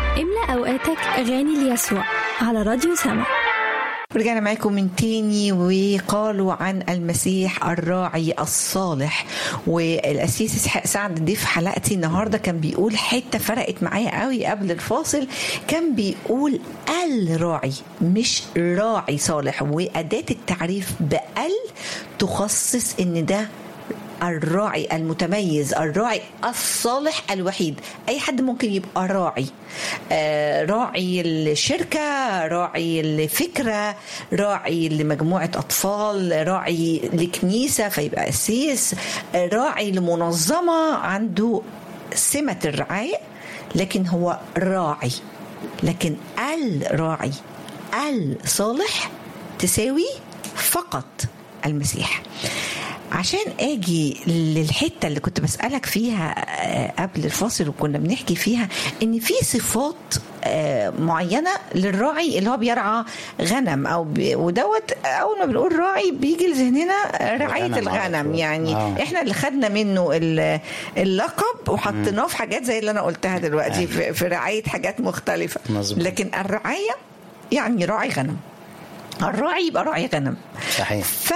املأ أوقاتك أغاني ليسوع على راديو سما رجعنا معاكم من تاني وقالوا عن المسيح الراعي الصالح والاسيس اسحاق سعد ضيف حلقتي النهارده كان بيقول حته فرقت معايا قوي قبل الفاصل كان بيقول الراعي مش راعي صالح واداه التعريف بال تخصص ان ده الراعي المتميز الراعي الصالح الوحيد اي حد ممكن يبقى راعي آه راعي الشركه راعي لفكره راعي لمجموعه اطفال راعي لكنيسه فيبقى اسيس آه راعي لمنظمه عنده سمه الرعايه لكن هو راعي لكن الراعي الصالح تساوي فقط المسيح عشان اجي للحته اللي كنت بسالك فيها قبل الفاصل وكنا بنحكي فيها ان في صفات معينه للراعي اللي هو بيرعى غنم او بي ودوت اول ما بنقول راعي بيجي لذهننا رعايه الغنم يعني آه. احنا اللي خدنا منه اللقب وحطيناه في حاجات زي اللي انا قلتها دلوقتي في, في رعايه حاجات مختلفه مزبوط. لكن الرعايه يعني راعي غنم الراعي يبقى راعي غنم صحيح ف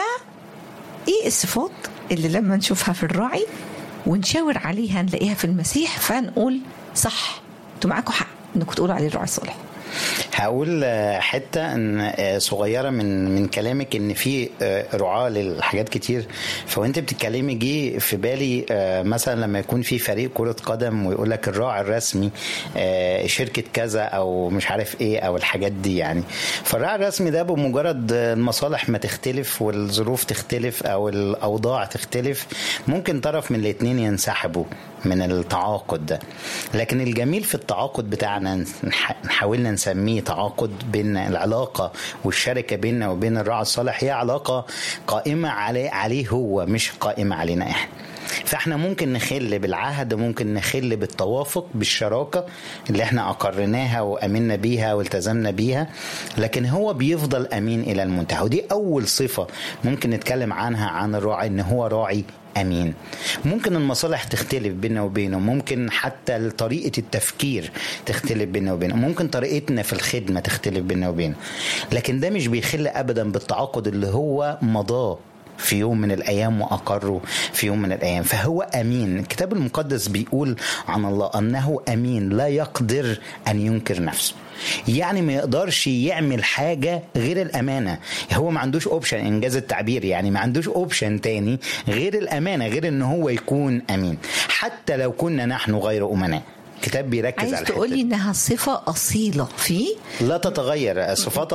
ايه الصفات اللي لما نشوفها في الراعي ونشاور عليها نلاقيها في المسيح فنقول صح انتوا معاكم حق انكم تقولوا عليه الراعي الصالح هقول حته ان صغيره من من كلامك ان في رعاه للحاجات كتير فوانت بتتكلمي جه في بالي مثلا لما يكون في فريق كره قدم ويقول لك الراعي الرسمي شركه كذا او مش عارف ايه او الحاجات دي يعني فالراعي الرسمي ده بمجرد المصالح ما تختلف والظروف تختلف او الاوضاع تختلف ممكن طرف من الاثنين ينسحبوا من التعاقد ده لكن الجميل في التعاقد بتاعنا حاولنا نسميه تعاقد بين العلاقة والشركة بيننا وبين الراعي الصالح هي علاقة قائمة عليه, عليه هو مش قائمة علينا احنا فاحنا ممكن نخل بالعهد ممكن نخل بالتوافق بالشراكه اللي احنا اقرناها وامنا بيها والتزمنا بيها لكن هو بيفضل امين الى المنتهى ودي اول صفه ممكن نتكلم عنها عن الراعي ان هو راعي امين ممكن المصالح تختلف بيننا وبينه ممكن حتى طريقه التفكير تختلف بيننا وبينه ممكن طريقتنا في الخدمه تختلف بيننا وبينه لكن ده مش بيخل ابدا بالتعاقد اللي هو مضاه في يوم من الايام واقره في يوم من الايام فهو امين الكتاب المقدس بيقول عن الله انه امين لا يقدر ان ينكر نفسه يعني ما يقدرش يعمل حاجه غير الامانه هو ما عندوش اوبشن انجاز التعبير يعني ما عندوش اوبشن تاني غير الامانه غير ان هو يكون امين حتى لو كنا نحن غير امناء الكتاب بيركز عايز على تقولي انها صفه اصيله فيه لا تتغير صفات